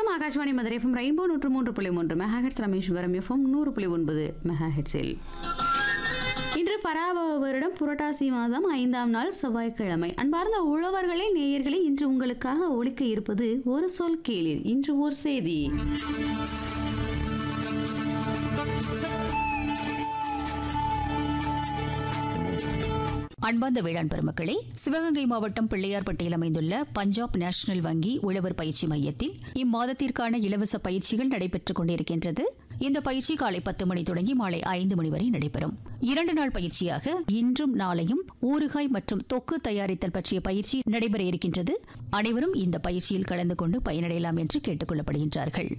Akashvani Madurai FM rainbow நூற்று மூன்று புள்ளி மூன்று மெகாஹெட்ஸ் ராமேஸ்வரம் எஃப்எம் நூறு புள்ளி ஒன்பது மெகாஹெட்ஸில் இன்று பராபவ வருடம் புரட்டாசி மாதம் ஐந்தாம் நாள் செவ்வாய்க்கிழமை அன்பார்ந்த உழவர்களே நேயர்களே இன்று உங்களுக்காக ஒலிக்க இருப்பது ஒரு சொல் கேளிர் இன்று ஒரு செய்தி அன்பார்ந்த வேளாண் பெருமக்களே சிவகங்கை மாவட்டம் பிள்ளையார்பட்டியில் அமைந்துள்ள பஞ்சாப் நேஷனல் வங்கி உழவர் பயிற்சி மையத்தில் இம்மாதத்திற்கான இலவச பயிற்சிகள் நடைபெற்றுக் கொண்டிருக்கின்றது இந்த பயிற்சி காலை பத்து மணி தொடங்கி மாலை ஐந்து மணி வரை நடைபெறும் இரண்டு நாள் பயிற்சியாக இன்றும் நாளையும் ஊறுகாய் மற்றும் தொக்கு தயாரித்தல் பற்றிய பயிற்சி நடைபெற இருக்கின்றது அனைவரும் இந்த பயிற்சியில் கலந்து கொண்டு பயனடையலாம் என்று கேட்டுக் கொள்ளப்படுகின்றார்கள்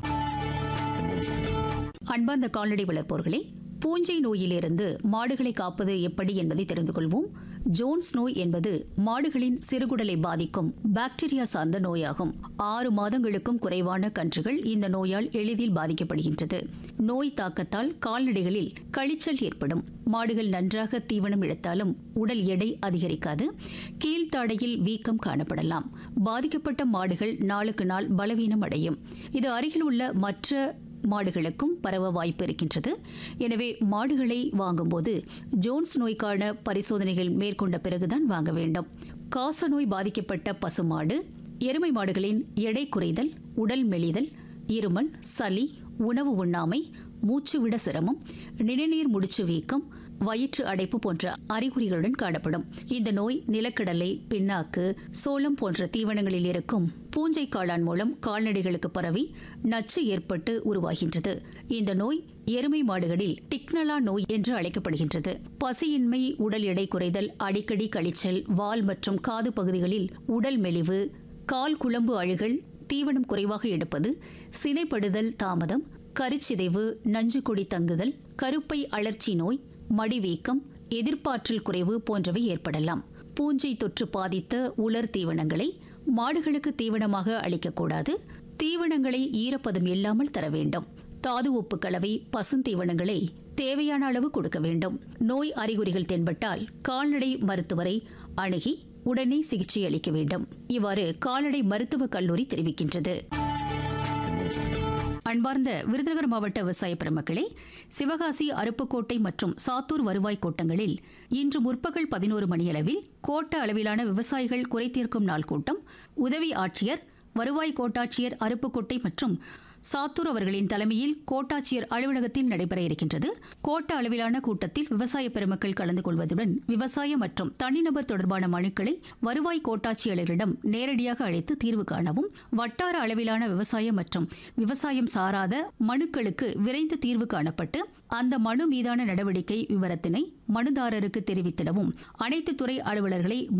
அன்பார்ந்த கால்நடை வளர்ப்போர்களே பூஞ்சை நோயிலிருந்து மாடுகளை காப்பது எப்படி என்பதை தெரிந்து கொள்வோம் ஜோன்ஸ் நோய் என்பது மாடுகளின் சிறுகுடலை பாதிக்கும் பாக்டீரியா சார்ந்த நோயாகும் ஆறு மாதங்களுக்கும் குறைவான கன்றுகள் இந்த நோயால் எளிதில் பாதிக்கப்படுகின்றது நோய் தாக்கத்தால் கால்நடைகளில் கழிச்சல் ஏற்படும் மாடுகள் நன்றாக தீவனம் இழுத்தாலும் உடல் எடை அதிகரிக்காது கீழ்த்தாடையில் வீக்கம் காணப்படலாம் பாதிக்கப்பட்ட மாடுகள் நாளுக்கு நாள் பலவீனம் அடையும் இது அருகில் உள்ள மற்ற மாடுகளுக்கும் பரவ வாய்ப்பு இருக்கின்றது எனவே மாடுகளை வாங்கும்போது ஜோன்ஸ் நோய்க்கான பரிசோதனைகள் மேற்கொண்ட பிறகுதான் வாங்க வேண்டும் காச நோய் பாதிக்கப்பட்ட பசுமாடு எருமை மாடுகளின் எடை குறைதல் உடல் மெலிதல் இருமல் சளி உணவு உண்ணாமை மூச்சுவிட சிரமம் நிணநீர் முடிச்சு வீக்கம் வயிற்று அடைப்பு போன்ற அறிகுறிகளுடன் காணப்படும் இந்த நோய் நிலக்கடலை பின்னாக்கு சோளம் போன்ற தீவனங்களில் இருக்கும் பூஞ்சை காளான் மூலம் கால்நடைகளுக்கு பரவி நச்சு ஏற்பட்டு உருவாகின்றது இந்த நோய் எருமை மாடுகளில் டிக்னலா நோய் என்று அழைக்கப்படுகின்றது பசியின்மை உடல் எடை குறைதல் அடிக்கடி கழிச்சல் வால் மற்றும் காது பகுதிகளில் உடல் மெலிவு கால் குழம்பு அழுகல் தீவனம் குறைவாக எடுப்பது சினைப்படுதல் தாமதம் கருச்சிதைவு நஞ்சுக்கொடி தங்குதல் கருப்பை அழற்சி நோய் மடிவீக்கம் எதிர்ப்பாற்றல் குறைவு போன்றவை ஏற்படலாம் பூஞ்சை தொற்று பாதித்த உலர் தீவனங்களை மாடுகளுக்கு தீவனமாக அளிக்கக்கூடாது தீவனங்களை ஈரப்பதம் இல்லாமல் தர வேண்டும் தாது உப்பு கலவை பசுந்தீவனங்களை தேவையான அளவு கொடுக்க வேண்டும் நோய் அறிகுறிகள் தென்பட்டால் கால்நடை மருத்துவரை அணுகி உடனே சிகிச்சை அளிக்க வேண்டும் இவ்வாறு கால்நடை மருத்துவக் கல்லூரி தெரிவிக்கின்றது அன்பார்ந்த விருதுநகர் மாவட்ட விவசாய பெருமக்களே சிவகாசி அருப்புக்கோட்டை மற்றும் சாத்தூர் வருவாய் கோட்டங்களில் இன்று முற்பகல் பதினோரு மணியளவில் கோட்ட அளவிலான விவசாயிகள் குறைதீர்க்கும் நாள் கூட்டம் உதவி ஆட்சியர் வருவாய் கோட்டாட்சியர் அருப்புக்கோட்டை மற்றும் சாத்தூர் அவர்களின் தலைமையில் கோட்டாட்சியர் அலுவலகத்தில் நடைபெற இருக்கின்றது கோட்ட அளவிலான கூட்டத்தில் விவசாய பெருமக்கள் கலந்து கொள்வதுடன் விவசாய மற்றும் தனிநபர் தொடர்பான மனுக்களை வருவாய் கோட்டாட்சியரிடம் நேரடியாக அழைத்து தீர்வு காணவும் வட்டார அளவிலான விவசாயம் மற்றும் விவசாயம் சாராத மனுக்களுக்கு விரைந்து தீர்வு காணப்பட்டு அந்த மனு மீதான நடவடிக்கை விவரத்தினை மனுதாரருக்கு தெரிவித்திடவும் அனைத்து துறை அலுவலர்களை